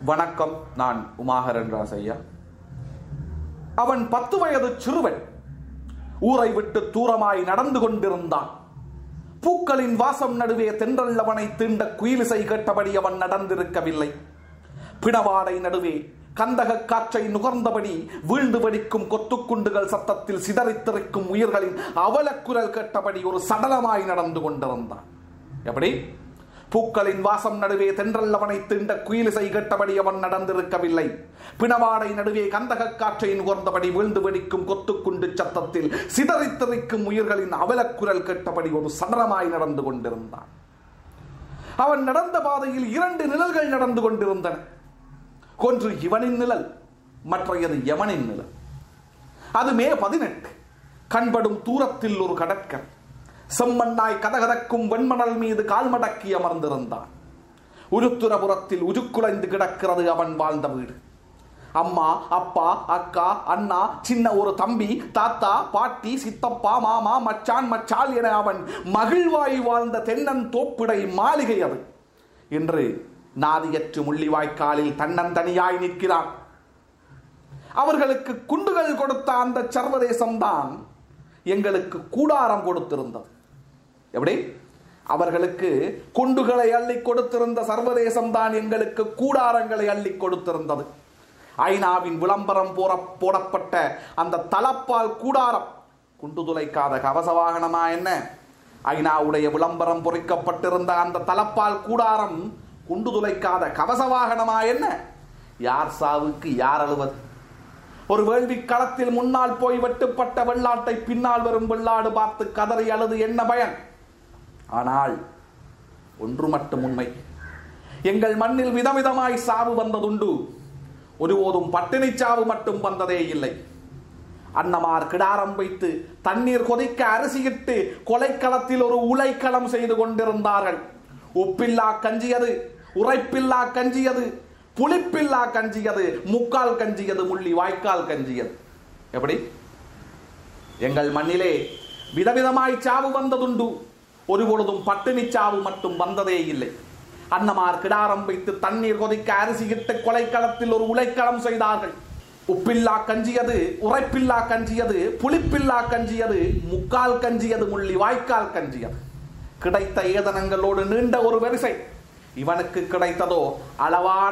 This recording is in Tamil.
வணக்கம் நான் உமாகரன் ராசையா அவன் பத்து வயது சிறுவன் ஊரை விட்டு தூரமாய் நடந்து கொண்டிருந்தான் பூக்களின் வாசம் நடுவே தென்றல் அவனை தீண்ட குயிலிசை கேட்டபடி அவன் நடந்திருக்கவில்லை பிணவாடை நடுவே கந்தக காற்றை நுகர்ந்தபடி வீழ்ந்து வெடிக்கும் கொத்துக்குண்டுகள் சத்தத்தில் சிதறித்திருக்கும் உயிர்களின் அவலக்குரல் கேட்டபடி ஒரு சடலமாய் நடந்து கொண்டிருந்தான் எப்படி பூக்களின் வாசம் நடுவே தென்றல் அவனை திண்ட குயிலிசை கேட்டபடி அவன் நடந்திருக்கவில்லை பிணவாடை நடுவே கந்தக காற்றை நுகர்ந்தபடி வீழ்ந்து வெடிக்கும் கொத்துக்குண்டு சத்தத்தில் சிதறித்திருக்கும் உயிர்களின் அவலக்குரல் கேட்டபடி ஒரு சடலமாய் நடந்து கொண்டிருந்தான் அவன் நடந்த பாதையில் இரண்டு நிழல்கள் நடந்து கொண்டிருந்தன ஒன்று இவனின் நிழல் மற்றையது யமனின் நிழல் அது மே பதினெட்டு கண்படும் தூரத்தில் ஒரு கடற்கரை செம்மண்ணாய் கதகதக்கும் வெண்மணல் மீது கால் மடக்கி அமர்ந்திருந்தான் உருத்துரபுரத்தில் உருக்குலைந்து கிடக்கிறது அவன் வாழ்ந்த வீடு அம்மா அப்பா அக்கா அண்ணா சின்ன ஒரு தம்பி தாத்தா பாட்டி சித்தப்பா மாமா மச்சான் மச்சால் என அவன் மகிழ்வாய் வாழ்ந்த தென்னன் தோப்பிடை மாளிகை அது இன்று நாதியற்று முள்ளிவாய்க்காலில் தன்னந்தனியாய் நிற்கிறான் அவர்களுக்கு குண்டுகள் கொடுத்த அந்த சர்வதேசம்தான் எங்களுக்கு கூடாரம் கொடுத்திருந்தது எப்படி அவர்களுக்கு குண்டுகளை அள்ளி கொடுத்திருந்த சர்வதேசம் தான் எங்களுக்கு கூடாரங்களை அள்ளி கொடுத்திருந்தது ஐநாவின் விளம்பரம் போற போடப்பட்ட அந்த தலப்பால் கூடாரம் குண்டு துளைக்காத கவச வாகனமா என்ன ஐநாவுடைய விளம்பரம் பொறிக்கப்பட்டிருந்த அந்த தலப்பால் கூடாரம் குண்டு துளைக்காத கவச வாகனமா என்ன யார் சாவுக்கு யார் அழுவது ஒரு வேள்வி களத்தில் முன்னால் போய் வெட்டுப்பட்ட வெள்ளாட்டை பின்னால் வரும் வெள்ளாடு பார்த்து கதறி அழுது என்ன பயன் ஆனால் ஒன்று மட்டும் உண்மை எங்கள் மண்ணில் விதவிதமாய் சாவு வந்ததுண்டு ஒருபோதும் பட்டினி சாவு மட்டும் வந்ததே இல்லை அன்னமார் கிடாரம் வைத்து தண்ணீர் கொதிக்க அரிசியிட்டு கொலைக்களத்தில் ஒரு உலைக்களம் செய்து கொண்டிருந்தார்கள் உப்பில்லா கஞ்சியது உரைப்பில்லா கஞ்சியது புளிப்பில்லா கஞ்சியது முக்கால் கஞ்சியது முள்ளி வாய்க்கால் கஞ்சியது எப்படி எங்கள் மண்ணிலே விதவிதமாய் சாவு வந்ததுண்டு ஒருபொழுதும் பட்டினி சாவு மட்டும் வந்ததே இல்லை அன்னமார் கிடாரம் வைத்து தண்ணீர் கொதிக்க அரிசியிட்டு கொலைக்களத்தில் ஒரு உலைக்களம் செய்தார்கள் உப்பில்லா கஞ்சியது உரைப்பில்லா கஞ்சியது புளிப்பில்லா கஞ்சியது முக்கால் கஞ்சியது முள்ளி வாய்க்கால் கஞ்சியது கிடைத்த ஏதனங்களோடு நீண்ட ஒரு வரிசை இவனுக்கு கிடைத்ததோ அளவான